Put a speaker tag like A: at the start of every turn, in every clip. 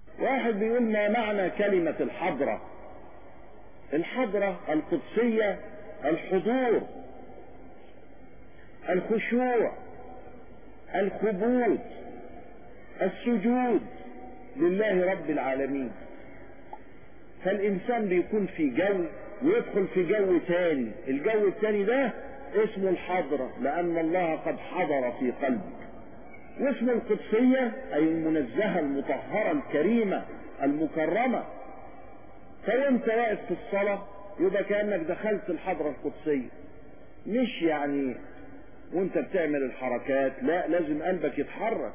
A: واحد بيقول ما معنى كلمة الحضرة الحضرة القدسية الحضور الخشوع الخبوط السجود لله رب العالمين فالإنسان بيكون في جو ويدخل في جو تاني الجو التاني ده اسمه الحضرة لأن الله قد حضر في قلبك واسم القدسية أي المنزهة المطهرة الكريمة المكرمة فوانت واقف في الصلاة يبقى كأنك دخلت الحضرة القدسية مش يعني وانت بتعمل الحركات لا لازم قلبك يتحرك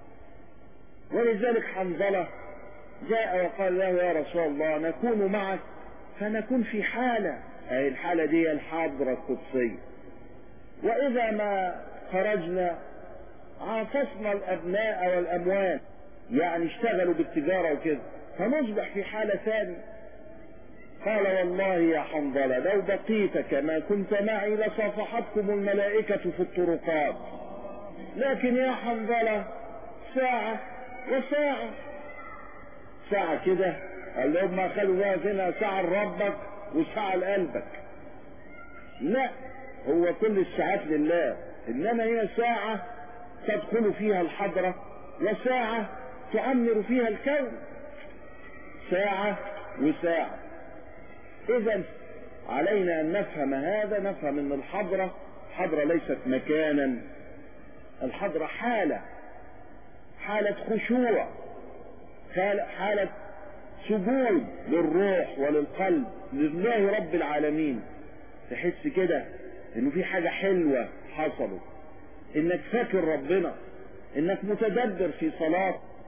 A: ولذلك حنظلة جاء وقال له يا رسول الله نكون معك فنكون في حالة أي الحالة دي الحضرة القدسية وإذا ما خرجنا عاصفنا الأبناء والأموال يعني اشتغلوا بالتجارة وكده فنصبح في حالة ثانية قال والله يا حنظلة لو بقيت كما كنت معي لصافحتكم الملائكة في الطرقات لكن يا حنظلة ساعة وساعة ساعة كده قال لهم ما خلوا بقى هنا ساعة لربك وساعة لقلبك لا هو كل الساعات لله انما هي ساعة تدخل فيها الحضرة وساعة تعمر فيها الكون ساعة وساعة اذا علينا ان نفهم هذا نفهم ان الحضرة حضرة ليست مكانا الحضرة حالة حالة خشوع حالة سجود للروح وللقلب لله رب العالمين تحس كده انه في حاجة حلوة حصلت انك فاكر ربنا انك متدبر في صلاة